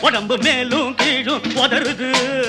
உடம்பு மேலும் கீழும் உதறுது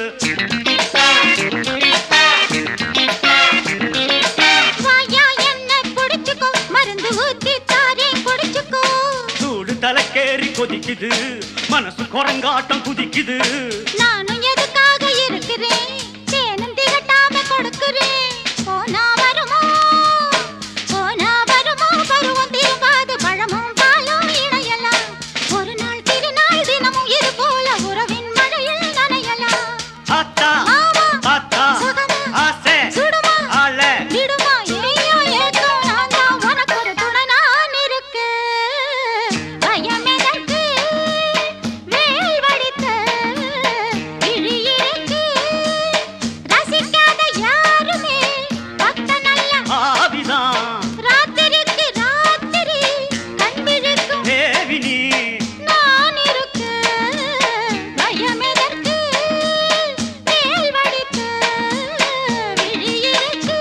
வாயா என்ன புடிச்சுக்கோ மருந்து ஊத்தி தாரே குடிச்சுக்கோ சூடு தலைக்கேறி கொதிக்குது மனசு குரங்காட்டம் குதிக்குது நானும் எதுக்காக இருக்கிறேன் தேனும் திகட்டாம கொடுக்கிறேன் போனா வருமோ போனா வருமோ பருவம் திரும்பாது பழமும் பாலும் இணையலாம் ஒரு நாள் திருநாள் தினமும் இது போல உறவின் மழையில் நனையலாம் ஆத்தா மாமா பாத்தா சுகமா ஆசை சுடுமா ஆள விடுமா ஏயோ ஏக்கம் நான் தான் உனக்கு ஒரு துணை நான் இருக்கு பயம் எதற்கு வேல் வடித்த விழி இருக்கு ரசிக்காத யாருமே பக்த நல்ல ஆவிதான் ராத்திரிக்கு ராத்திரி கண் விழிக்கும் தேவினி நான் இருக்கு பயம் எதற்கு வேல் வடித்த விழி இருக்கு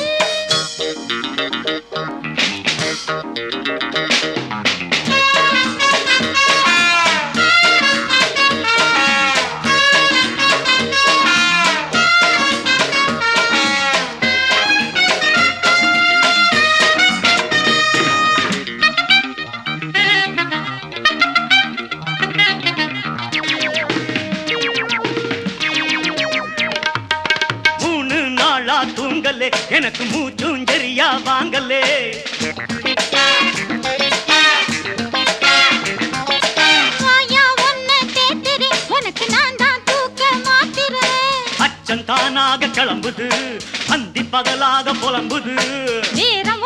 மூணு நாளா தூங்கலே எனக்கு மூச்சும் சரியா வாங்கலே வாயா உன்னை தேத்துறேன் உனக்கு நான் தான் தூக்க மாத்துறேன் அச்சம் தானாக கிளம்புது அந்தி பகலாக புலம்புது வீரம்